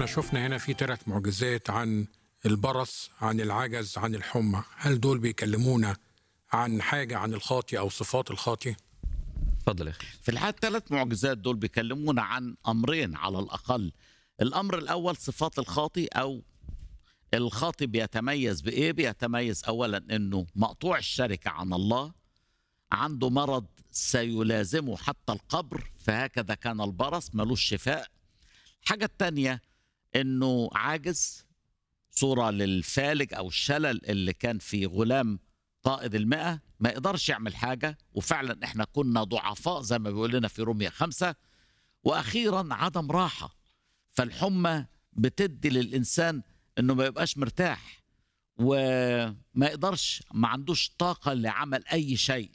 احنا شفنا هنا في ثلاث معجزات عن البرص عن العجز عن الحمى هل دول بيكلمونا عن حاجة عن الخاطي أو صفات الخاطي اتفضل يا اخي في الحقيقة الثلاث معجزات دول بيكلمونا عن أمرين على الأقل الأمر الأول صفات الخاطي أو الخاطي بيتميز بإيه؟ بيتميز أولا أنه مقطوع الشركة عن الله عنده مرض سيلازمه حتى القبر فهكذا كان البرص ملوش شفاء الحاجة الثانية أنه عاجز صورة للفالج أو الشلل اللي كان في غلام قائد المئة ما يقدرش يعمل حاجة وفعلا احنا كنا ضعفاء زي ما بيقول لنا في رومية خمسة وأخيرا عدم راحة فالحمى بتدي للإنسان إنه ما يبقاش مرتاح وما يقدرش ما عندوش طاقة لعمل أي شيء